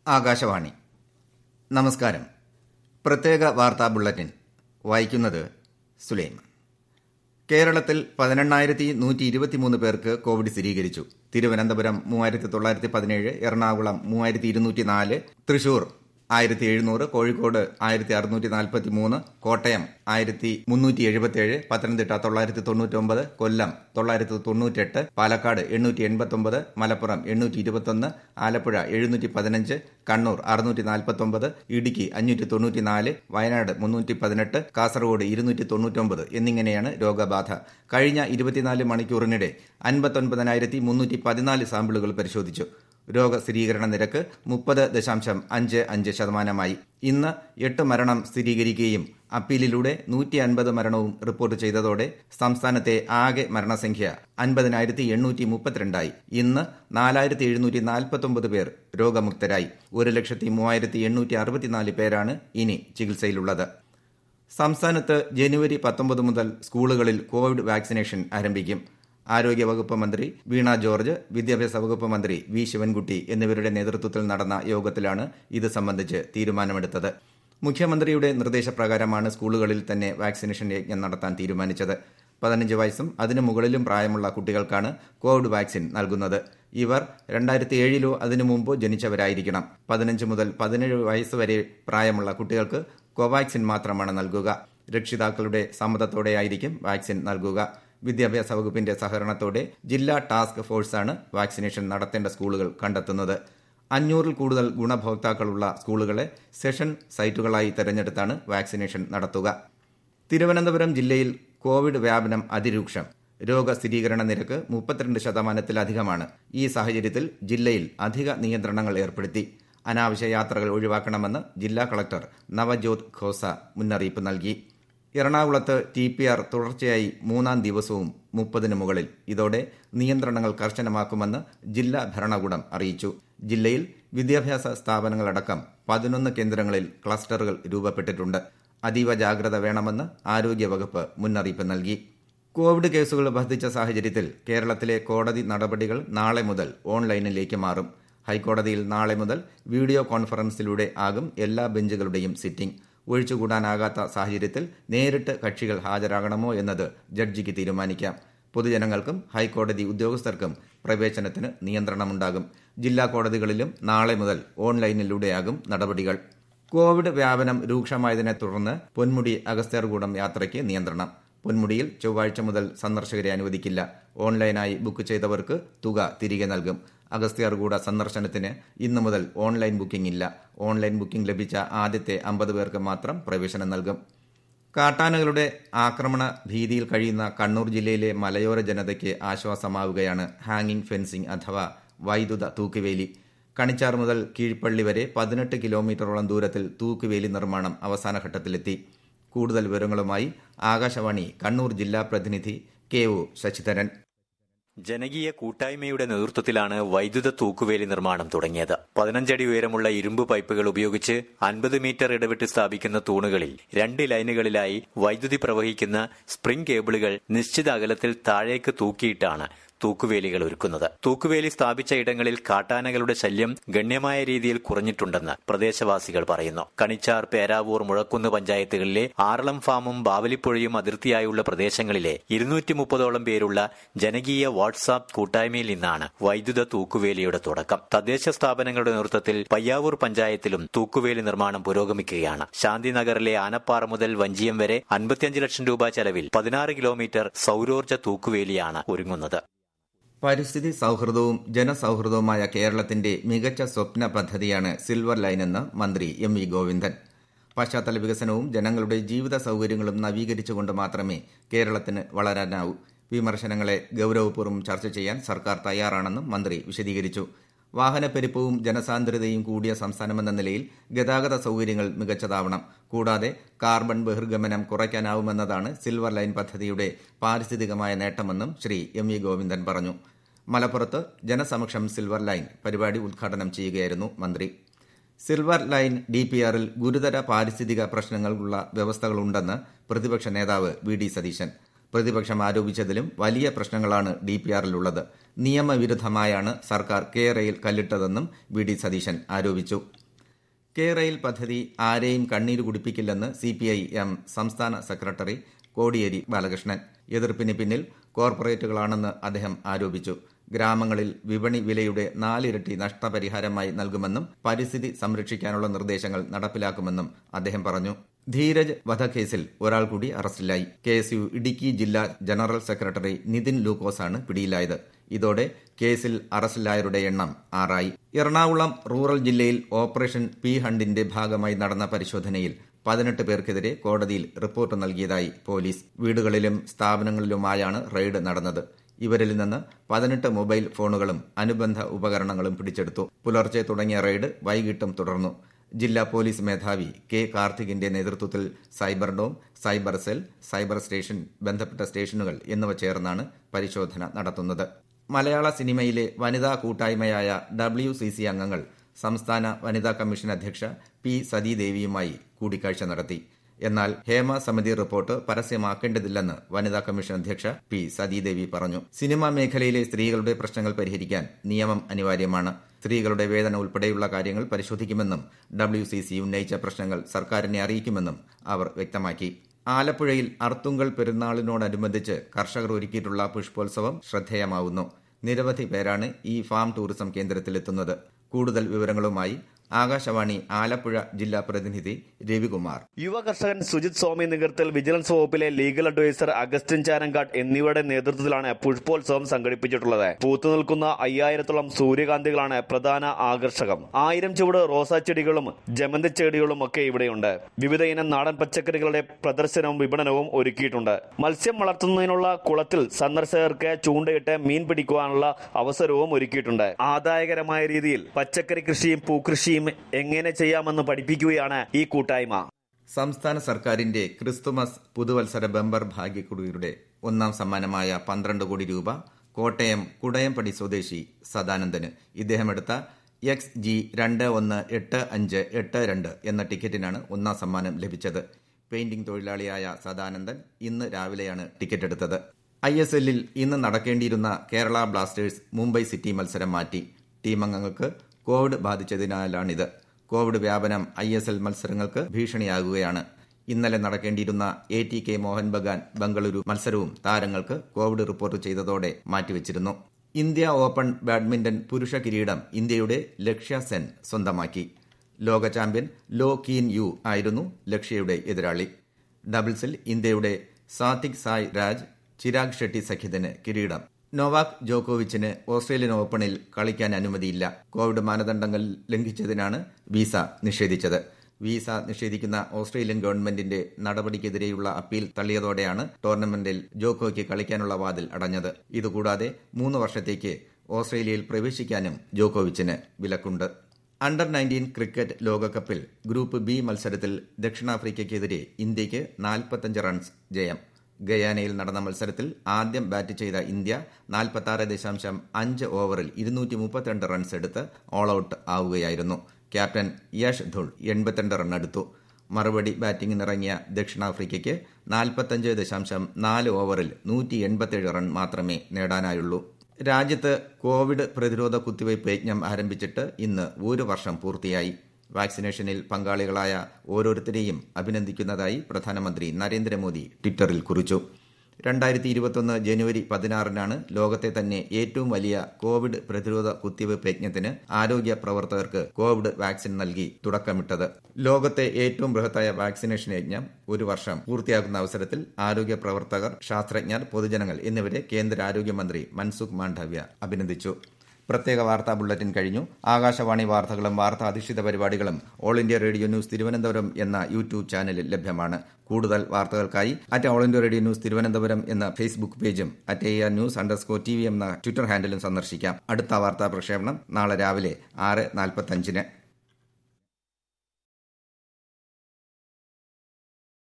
ആകാശവാണി നമസ്കാരം പ്രത്യേക വാർത്താ ബുള്ളറ്റിൻ വായിക്കുന്നത് സുലൈമാൻ കേരളത്തിൽ പതിനെണ്ണായിരത്തി നൂറ്റി ഇരുപത്തിമൂന്ന് പേർക്ക് കോവിഡ് സ്ഥിരീകരിച്ചു തിരുവനന്തപുരം മൂവായിരത്തി തൊള്ളായിരത്തി പതിനേഴ് എറണാകുളം മൂവായിരത്തി ഇരുന്നൂറ്റി നാല് തൃശൂർ ആയിരത്തി എഴുന്നൂറ് കോഴിക്കോട് ആയിരത്തി അറുന്നൂറ്റി നാൽപ്പത്തി മൂന്ന് കോട്ടയം ആയിരത്തി മുന്നൂറ്റി എഴുപത്തിയേഴ് പത്തനംതിട്ട തൊള്ളായിരത്തി തൊണ്ണൂറ്റൊമ്പത് കൊല്ലം തൊള്ളായിരത്തി തൊണ്ണൂറ്റെട്ട് പാലക്കാട് എണ്ണൂറ്റി എൺപത്തൊമ്പത് മലപ്പുറം എണ്ണൂറ്റി ഇരുപത്തൊന്ന് ആലപ്പുഴ എഴുന്നൂറ്റി പതിനഞ്ച് കണ്ണൂർ അറുന്നൂറ്റി നാൽപ്പത്തൊമ്പത് ഇടുക്കി അഞ്ഞൂറ്റി തൊണ്ണൂറ്റിനാല് വയനാട് മുന്നൂറ്റി പതിനെട്ട് കാസർഗോഡ് ഇരുന്നൂറ്റി തൊണ്ണൂറ്റൊമ്പത് എന്നിങ്ങനെയാണ് രോഗബാധ കഴിഞ്ഞ ഇരുപത്തിനാല് മണിക്കൂറിനിടെ അൻപത്തൊൻപതിനായിരത്തി മുന്നൂറ്റി പതിനാല് സാമ്പിളുകൾ പരിശോധിച്ചു രോഗസ്ഥിരീകരണ നിരക്ക് മുപ്പത് ദശാംശം അഞ്ച് അഞ്ച് ശതമാനമായി ഇന്ന് എട്ട് മരണം സ്ഥിരീകരിക്കുകയും അപ്പീലിലൂടെ നൂറ്റി അൻപത് മരണവും റിപ്പോർട്ട് ചെയ്തതോടെ സംസ്ഥാനത്തെ ആകെ മരണസംഖ്യ അൻപതിനായിരത്തി എണ്ണൂറ്റി മുപ്പത്തിരണ്ടായി ഇന്ന് നാലായിരത്തി എഴുന്നൂറ്റി നാൽപ്പത്തൊമ്പത് പേർ രോഗമുക്തരായി ഒരു ലക്ഷത്തി മൂവായിരത്തി എണ്ണൂറ്റി അറുപത്തിനാല് പേരാണ് ഇനി ചികിത്സയിലുള്ളത് സംസ്ഥാനത്ത് ജനുവരി പത്തൊമ്പത് മുതൽ സ്കൂളുകളിൽ കോവിഡ് വാക്സിനേഷൻ ആരംഭിക്കും ആരോഗ്യവകുപ്പ് മന്ത്രി വീണ ജോർജ് വിദ്യാഭ്യാസ വകുപ്പ് മന്ത്രി വി ശിവൻകുട്ടി എന്നിവരുടെ നേതൃത്വത്തിൽ നടന്ന യോഗത്തിലാണ് ഇത് സംബന്ധിച്ച് തീരുമാനമെടുത്തത് മുഖ്യമന്ത്രിയുടെ നിർദ്ദേശപ്രകാരമാണ് സ്കൂളുകളിൽ തന്നെ വാക്സിനേഷൻ യജ്ഞം നടത്താൻ തീരുമാനിച്ചത് പതിനഞ്ച് വയസ്സും അതിനു മുകളിലും പ്രായമുള്ള കുട്ടികൾക്കാണ് കോവിഡ് വാക്സിൻ നൽകുന്നത് ഇവർ രണ്ടായിരത്തി ഏഴിലോ അതിനു മുമ്പോ ജനിച്ചവരായിരിക്കണം പതിനഞ്ച് മുതൽ പതിനേഴ് വയസ്സ് വരെ പ്രായമുള്ള കുട്ടികൾക്ക് കോവാക്സിൻ മാത്രമാണ് നൽകുക രക്ഷിതാക്കളുടെ സമ്മതത്തോടെയായിരിക്കും വാക്സിൻ നൽകുക വിദ്യാഭ്യാസ വകുപ്പിന്റെ സഹകരണത്തോടെ ജില്ലാ ടാസ്ക് ഫോഴ്സാണ് വാക്സിനേഷൻ നടത്തേണ്ട സ്കൂളുകൾ കണ്ടെത്തുന്നത് അഞ്ഞൂറിൽ കൂടുതൽ ഗുണഭോക്താക്കളുള്ള സ്കൂളുകളെ സെഷൻ സൈറ്റുകളായി തെരഞ്ഞെടുത്താണ് വാക്സിനേഷൻ നടത്തുക തിരുവനന്തപുരം ജില്ലയിൽ കോവിഡ് വ്യാപനം അതിരൂക്ഷം രോഗസ്ഥിരീകരണ നിരക്ക് മുപ്പത്തിരണ്ട് ശതമാനത്തിലധികമാണ് ഈ സാഹചര്യത്തിൽ ജില്ലയിൽ അധിക നിയന്ത്രണങ്ങൾ ഏർപ്പെടുത്തി അനാവശ്യ യാത്രകൾ ഒഴിവാക്കണമെന്ന് ജില്ലാ കളക്ടർ നവജ്യോത് ഖോസ മുന്നറിയിപ്പ് നൽകി എറണാകുളത്ത് ടി പി ആർ തുടർച്ചയായി മൂന്നാം ദിവസവും മുപ്പതിന് മുകളിൽ ഇതോടെ നിയന്ത്രണങ്ങൾ കർശനമാക്കുമെന്ന് ജില്ലാ ഭരണകൂടം അറിയിച്ചു ജില്ലയിൽ വിദ്യാഭ്യാസ സ്ഥാപനങ്ങളടക്കം പതിനൊന്ന് കേന്ദ്രങ്ങളിൽ ക്ലസ്റ്ററുകൾ രൂപപ്പെട്ടിട്ടുണ്ട് അതീവ ജാഗ്രത വേണമെന്ന് ആരോഗ്യവകുപ്പ് മുന്നറിയിപ്പ് നൽകി കോവിഡ് കേസുകൾ വർദ്ധിച്ച സാഹചര്യത്തിൽ കേരളത്തിലെ കോടതി നടപടികൾ നാളെ മുതൽ ഓൺലൈനിലേക്ക് മാറും ഹൈക്കോടതിയിൽ നാളെ മുതൽ വീഡിയോ കോൺഫറൻസിലൂടെ ആകും എല്ലാ ബെഞ്ചുകളുടെയും സിറ്റിംഗ് ഒഴിച്ചുകൂടാനാകാത്ത സാഹചര്യത്തിൽ നേരിട്ട് കക്ഷികൾ ഹാജരാകണമോ എന്നത് ജഡ്ജിക്ക് തീരുമാനിക്കാം പൊതുജനങ്ങൾക്കും ഹൈക്കോടതി ഉദ്യോഗസ്ഥർക്കും പ്രവേശനത്തിന് നിയന്ത്രണമുണ്ടാകും ജില്ലാ കോടതികളിലും നാളെ മുതൽ ഓൺലൈനിലൂടെയാകും നടപടികൾ കോവിഡ് വ്യാപനം രൂക്ഷമായതിനെ തുടർന്ന് പൊന്മുടി അഗസ്ത്യർകൂടം യാത്രയ്ക്ക് നിയന്ത്രണം പൊന്മുടിയിൽ ചൊവ്വാഴ്ച മുതൽ സന്ദർശകരെ അനുവദിക്കില്ല ഓൺലൈനായി ബുക്ക് ചെയ്തവർക്ക് തുക തിരികെ നൽകും അഗസ്ത്യാർകൂട സന്ദർശനത്തിന് ഇന്നു മുതൽ ഓൺലൈൻ ബുക്കിംഗ് ഇല്ല ഓൺലൈൻ ബുക്കിംഗ് ലഭിച്ച ആദ്യത്തെ അമ്പത് പേർക്ക് മാത്രം പ്രവേശനം നൽകും കാട്ടാനകളുടെ ആക്രമണ ഭീതിയിൽ കഴിയുന്ന കണ്ണൂർ ജില്ലയിലെ മലയോര ജനതയ്ക്ക് ആശ്വാസമാവുകയാണ് ഹാങ്ങിംഗ് ഫെൻസിംഗ് അഥവാ വൈദ്യുത തൂക്കുവേലി കണിച്ചാർ മുതൽ കീഴ്പള്ളി വരെ പതിനെട്ട് കിലോമീറ്ററോളം ദൂരത്തിൽ തൂക്കുവേലി നിർമ്മാണം അവസാനഘട്ടത്തിലെത്തി കൂടുതൽ വിവരങ്ങളുമായി ആകാശവാണി കണ്ണൂർ ജില്ലാ പ്രതിനിധി കെ ഒ ശശിധരൻ ജനകീയ കൂട്ടായ്മയുടെ നേതൃത്വത്തിലാണ് വൈദ്യുത തൂക്കുവേലി നിർമ്മാണം തുടങ്ങിയത് പതിനഞ്ചടി ഉയരമുള്ള ഇരുമ്പ് പൈപ്പുകൾ ഉപയോഗിച്ച് അൻപത് മീറ്റർ ഇടവിട്ട് സ്ഥാപിക്കുന്ന തൂണുകളിൽ രണ്ട് ലൈനുകളിലായി വൈദ്യുതി പ്രവഹിക്കുന്ന സ്പ്രിംഗ് കേബിളുകൾ നിശ്ചിത അകലത്തിൽ താഴേക്ക് തൂക്കിയിട്ടാണ് തൂക്കുവേലികൾ ഒരുക്കുന്നത് തൂക്കുവേലി സ്ഥാപിച്ച ഇടങ്ങളിൽ കാട്ടാനകളുടെ ശല്യം ഗണ്യമായ രീതിയിൽ കുറഞ്ഞിട്ടുണ്ടെന്ന് പ്രദേശവാസികൾ പറയുന്നു കണിച്ചാർ പേരാവൂർ മുഴക്കുന്ന് പഞ്ചായത്തുകളിലെ ആറളം ഫാമും ബാവലിപ്പുഴയും അതിർത്തിയായുള്ള പ്രദേശങ്ങളിലെ ഇരുന്നൂറ്റി മുപ്പതോളം പേരുള്ള ജനകീയ വാട്സാപ്പ് കൂട്ടായ്മയിൽ നിന്നാണ് വൈദ്യുത തൂക്കുവേലിയുടെ തുടക്കം തദ്ദേശ സ്ഥാപനങ്ങളുടെ നേതൃത്വത്തിൽ പയ്യാവൂർ പഞ്ചായത്തിലും തൂക്കുവേലി നിർമ്മാണം പുരോഗമിക്കുകയാണ് ശാന്തിനഗറിലെ ആനപ്പാറ മുതൽ വഞ്ചിയം വരെ അൻപത്തിയഞ്ച് ലക്ഷം രൂപ ചെലവിൽ പതിനാറ് കിലോമീറ്റർ സൌരോർജ്ജ തൂക്കുവേലിയാണ് ഒരുങ്ങുന്നത് പരിസ്ഥിതി സൌഹൃദവും ജനസൌഹൃദവുമായ കേരളത്തിന്റെ മികച്ച സ്വപ്ന പദ്ധതിയാണ് സിൽവർ ലൈൻ എന്ന് മന്ത്രി എം വി ഗോവിന്ദൻ പശ്ചാത്തല വികസനവും ജനങ്ങളുടെ ജീവിത സൌകര്യങ്ങളും നവീകരിച്ചുകൊണ്ട് മാത്രമേ കേരളത്തിന് വളരാനാവൂ വിമർശനങ്ങളെ ഗൌരവപൂർവ്വം ചർച്ച ചെയ്യാൻ സർക്കാർ തയ്യാറാണെന്നും മന്ത്രി വിശദീകരിച്ചു വാഹനപ്പെരുപ്പവും ജനസാന്ദ്രതയും കൂടിയ സംസ്ഥാനമെന്ന നിലയിൽ ഗതാഗത സൌകര്യങ്ങൾ മികച്ചതാവണം കൂടാതെ കാർബൺ ബഹിർഗമനം കുറയ്ക്കാനാവുമെന്നതാണ് സിൽവർ ലൈൻ പദ്ധതിയുടെ പാരിസ്ഥിതികമായ നേട്ടമെന്നും ശ്രീ എം വി ഗോവിന്ദൻ പറഞ്ഞു മലപ്പുറത്ത് ജനസമക്ഷം സിൽവർ ലൈൻ പരിപാടി ഉദ്ഘാടനം ചെയ്യുകയായിരുന്നു മന്ത്രി സിൽവർ ലൈൻ ഡി പി ആറിൽ ഗുരുതര പാരിസ്ഥിതിക പ്രശ്നങ്ങളുള്ള വ്യവസ്ഥകളുണ്ടെന്ന് പ്രതിപക്ഷ നേതാവ് വി ഡി സതീശൻ പ്രതിപക്ഷം ആരോപിച്ചതിലും വലിയ പ്രശ്നങ്ങളാണ് ഡിപിആറിലുള്ളത് നിയമവിരുദ്ധമായാണ് സർക്കാർ കെ റെയിൽ കല്ലിട്ടതെന്നും വി ഡി സതീശൻ ആരോപിച്ചു കെ റെയിൽ പദ്ധതി ആരെയും കണ്ണീര് കുടിപ്പിക്കില്ലെന്ന് സി പി ഐ എം സംസ്ഥാന സെക്രട്ടറി കോടിയേരി ബാലകൃഷ്ണൻ എതിർപ്പിന് പിന്നിൽ കോർപ്പറേറ്റുകളാണെന്ന് അദ്ദേഹം ആരോപിച്ചു ഗ്രാമങ്ങളിൽ വിപണി വിലയുടെ നാലിരട്ടി നഷ്ടപരിഹാരമായി നൽകുമെന്നും പരിസ്ഥിതി സംരക്ഷിക്കാനുള്ള നിർദ്ദേശങ്ങൾ നടപ്പിലാക്കുമെന്നും അദ്ദേഹം പറഞ്ഞു ധീരജ് വധക്കേസിൽ ഒരാൾ കൂടി അറസ്റ്റിലായി കെ എസ് യു ഇടുക്കി ജില്ലാ ജനറൽ സെക്രട്ടറി നിതിൻ ലൂക്കോസാണ് പിടിയിലായത് ഇതോടെ കേസിൽ അറസ്റ്റിലായവരുടെ എണ്ണം ആറായി എറണാകുളം റൂറൽ ജില്ലയിൽ ഓപ്പറേഷൻ പി ഹണ്ടിന്റെ ഭാഗമായി നടന്ന പരിശോധനയിൽ പതിനെട്ട് പേർക്കെതിരെ കോടതിയിൽ റിപ്പോർട്ട് നൽകിയതായി പോലീസ് വീടുകളിലും സ്ഥാപനങ്ങളിലുമായാണ് റെയ്ഡ് നടന്നത് ഇവരിൽ നിന്ന് പതിനെട്ട് മൊബൈൽ ഫോണുകളും അനുബന്ധ ഉപകരണങ്ങളും പിടിച്ചെടുത്തു പുലർച്ചെ തുടങ്ങിയ റെയ്ഡ് വൈകിട്ടും തുടർന്നു ജില്ലാ പോലീസ് മേധാവി കെ കാർത്തികിന്റെ നേതൃത്വത്തിൽ cyber dome cyber cell cyber station ബന്ധപ്പെട്ട സ്റ്റേഷനുകൾ എന്നിവ ചേർന്നാണ് പരിശോധന നടത്തുന്നത് മലയാള സിനിമയിലെ വനിതാ കൂട്ടായ്മയായ ഡബ്ല്യു സി സി അംഗങ്ങൾ സംസ്ഥാന വനിതാ കമ്മീഷൻ അധ്യക്ഷ പി സതീദേവിയുമായി കൂടിക്കാഴ്ച നടത്തി എന്നാൽ ഹേമ സമിതി റിപ്പോർട്ട് പരസ്യമാക്കേണ്ടതില്ലെന്ന് വനിതാ കമ്മീഷൻ അധ്യക്ഷ പി സതീദേവി പറഞ്ഞു സിനിമാ മേഖലയിലെ സ്ത്രീകളുടെ പ്രശ്നങ്ങൾ പരിഹരിക്കാൻ നിയമം അനിവാര്യമാണ് സ്ത്രീകളുടെ വേതന ഉൾപ്പെടെയുള്ള കാര്യങ്ങൾ പരിശോധിക്കുമെന്നും ഡബ്ല്യു സി സി ഉന്നയിച്ച പ്രശ്നങ്ങൾ സർക്കാരിനെ അറിയിക്കുമെന്നും അവർ വ്യക്തമാക്കി ആലപ്പുഴയിൽ അർത്തുങ്കൽ പെരുന്നാളിനോടനുബന്ധിച്ച് കർഷകർ ഒരുക്കിയിട്ടുള്ള പുഷ്പോത്സവം ശ്രദ്ധേയമാവുന്നു നിരവധി പേരാണ് ഈ ഫാം ടൂറിസം കേന്ദ്രത്തിലെത്തുന്നത് കൂടുതൽ വിവരങ്ങളുമായി ആകാശവാണി ആലപ്പുഴ ജില്ലാ പ്രതിനിധി രവികുമാർ യുവ കർഷകൻ സുജിത് സ്വാമി നേതൃത്വത്തിൽ വിജിലൻസ് വകുപ്പിലെ ലീഗൽ അഡ്വൈസർ അഗസ്റ്റിൻ ചാരങ്കാട്ട് എന്നിവരുടെ നേതൃത്വത്തിലാണ് പുഷ്പോത്സവം സംഘടിപ്പിച്ചിട്ടുള്ളത് പൂത്തുനിൽക്കുന്ന അയ്യായിരത്തോളം സൂര്യകാന്തികളാണ് പ്രധാന ആകർഷകം ആയിരം ചുവട് റോസാ ചെടികളും ജമന്തി ചെടികളും ഒക്കെ ഇവിടെയുണ്ട് വിവിധ ഇനം നാടൻ പച്ചക്കറികളുടെ പ്രദർശനവും വിപണനവും ഒരുക്കിയിട്ടുണ്ട് മത്സ്യം വളർത്തുന്നതിനുള്ള കുളത്തിൽ സന്ദർശകർക്ക് ചൂണ്ടയിട്ട് മീൻ പിടിക്കുവാനുള്ള അവസരവും ഒരുക്കിയിട്ടുണ്ട് ആദായകരമായ രീതിയിൽ പച്ചക്കറി കൃഷിയും പൂക്കൃഷിയും എങ്ങനെ ചെയ്യാമെന്ന് പഠിപ്പിക്കുകയാണ് ഈ കൂട്ടായ്മ സംസ്ഥാന സർക്കാരിന്റെ ക്രിസ്തുമസ് പുതുവത്സര ബമ്പർ ഭാഗ്യക്കുടിയുടെ ഒന്നാം സമ്മാനമായ പന്ത്രണ്ട് കോടി രൂപ കോട്ടയം കുടയംപടി സ്വദേശി സദാനന്ദന് ഇദ്ദേഹം എടുത്ത എക്സ് ജി രണ്ട് ഒന്ന് എട്ട് അഞ്ച് എട്ട് രണ്ട് എന്ന ടിക്കറ്റിനാണ് ഒന്നാം സമ്മാനം ലഭിച്ചത് പെയിന്റിംഗ് തൊഴിലാളിയായ സദാനന്ദൻ ഇന്ന് രാവിലെയാണ് ടിക്കറ്റ് എടുത്തത് ഐ എസ് എല്ലിൽ ഇന്ന് നടക്കേണ്ടിയിരുന്ന കേരള ബ്ലാസ്റ്റേഴ്സ് മുംബൈ സിറ്റി മത്സരം മാറ്റി ടീം അംഗങ്ങൾക്ക് കോവിഡ് ബാധിച്ചതിനാലാണിത് കോവിഡ് വ്യാപനം ഐ എസ് എൽ മത്സരങ്ങൾക്ക് ഭീഷണിയാകുകയാണ് ഇന്നലെ നടക്കേണ്ടിയിരുന്ന A T K Mohun Bagan Bengaluru മത്സരവും താരങ്ങൾക്ക് കോവിഡ് റിപ്പോർട്ട് ചെയ്തതോടെ മാറ്റിവച്ചിരുന്നു ഇന്ത്യ ഓപ്പൺ ബാഡ്മിന്റൺ പുരുഷ കിരീടം ഇന്ത്യയുടെ ലക്ഷ്യ സെൻ സ്വന്തമാക്കി ലോക ചാമ്പ്യൻ ലോ കീൻ യു ആയിരുന്നു ലക്ഷ്യയുടെ എതിരാളി ഡബിൾസിൽ ഇന്ത്യയുടെ സാത്വിക് സായ് രാജ് ചിരാഗ് ഷെട്ടി സഖ്യത്തിന് കിരീടം നോവാക് ജോക്കോവിച്ചിന് ഓസ്ട്രേലിയൻ ഓപ്പണിൽ കളിക്കാൻ അനുമതിയില്ല കോവിഡ് മാനദണ്ഡങ്ങൾ ലംഘിച്ചതിനാണ് വിസ നിഷേധിച്ചത് വിസ നിഷേധിക്കുന്ന ഓസ്ട്രേലിയൻ ഗവൺമെന്റിന്റെ നടപടിക്കെതിരെയുള്ള അപ്പീൽ തള്ളിയതോടെയാണ് ടൂർണമെന്റിൽ ജോക്കോയ്ക്ക് കളിക്കാനുള്ള വാതിൽ അടഞ്ഞത് ഇതുകൂടാതെ മൂന്ന് വർഷത്തേക്ക് ഓസ്ട്രേലിയയിൽ പ്രവേശിക്കാനും ജോക്കോവിച്ചിന് വിലക്കുണ്ട് അണ്ടർ നയൻറ്റീൻ ക്രിക്കറ്റ് ലോകകപ്പിൽ ഗ്രൂപ്പ് ബി മത്സരത്തിൽ ദക്ഷിണാഫ്രിക്കയ്ക്കെതിരെ ഇന്ത്യയ്ക്ക് നാൽപ്പത്തഞ്ച് റൺസ് ജയം ഗയാനയിൽ നടന്ന മത്സരത്തിൽ ആദ്യം ബാറ്റ് ചെയ്ത ഇന്ത്യ നാൽപ്പത്തി ദശാംശം അഞ്ച് ഓവറിൽ ഇരുന്നൂറ്റി മുപ്പത്തിരണ്ട് റൺസ് എടുത്ത് ഓൾ ഔട്ട് ആവുകയായിരുന്നു ക്യാപ്റ്റൻ യഷ് ധുൾ എൺപത്തിരണ്ട് റണ്ണെടുത്തു മറുപടി ബാറ്റിംഗിനിറങ്ങിയ ദക്ഷിണാഫ്രിക്കയ്ക്ക് നാൽപ്പത്തഞ്ച് ദശാംശം നാല് ഓവറിൽ നൂറ്റി എൺപത്തിയേഴ് റൺ മാത്രമേ നേടാനായുള്ളൂ രാജ്യത്ത് കോവിഡ് പ്രതിരോധ കുത്തിവയ്പ് യജ്ഞം ആരംഭിച്ചിട്ട് ഇന്ന് ഒരു വർഷം പൂർത്തിയായി വാക്സിനേഷനിൽ പങ്കാളികളായ ഓരോരുത്തരെയും അഭിനന്ദിക്കുന്നതായി പ്രധാനമന്ത്രി നരേന്ദ്രമോദി ട്വിറ്ററിൽ കുറിച്ചു രണ്ടായിരത്തി ഇരുപത്തൊന്ന് ജനുവരി പതിനാറിനാണ് ലോകത്തെ തന്നെ ഏറ്റവും വലിയ കോവിഡ് പ്രതിരോധ കുത്തിവയ്പ് യജ്ഞത്തിന് ആരോഗ്യ പ്രവർത്തകർക്ക് കോവിഡ് വാക്സിൻ നൽകി തുടക്കമിട്ടത് ലോകത്തെ ഏറ്റവും ബൃഹത്തായ വാക്സിനേഷൻ യജ്ഞം ഒരു വർഷം പൂർത്തിയാക്കുന്ന അവസരത്തിൽ ആരോഗ്യ പ്രവർത്തകർ ശാസ്ത്രജ്ഞർ പൊതുജനങ്ങൾ എന്നിവരെ കേന്ദ്ര ആരോഗ്യമന്ത്രി മൻസുഖ് മാണ്ഡവ്യ അഭിനന്ദിച്ചു പ്രത്യേക വാർത്താ ബുള്ളറ്റിൻ കഴിഞ്ഞു ആകാശവാണി വാർത്തകളും വാർത്താ അധിഷ്ഠിത പരിപാടികളും All India Radio News Thiruvananthapuram എന്ന യൂട്യൂബ് ചാനലിൽ ലഭ്യമാണ് കൂടുതൽ വാർത്തകൾക്കായി at All India Radio News Thiruvananthapuram എന്ന ഫേസ്ബുക്ക് പേജും at A R news underscore T V എന്ന ട്വിറ്റർ ഹാൻഡിലും സന്ദർശിക്കാം അടുത്ത വാർത്താ പ്രക്ഷേപണം നാളെ രാവിലെ ആറ് നാൽപ്പത്തഞ്ചിന്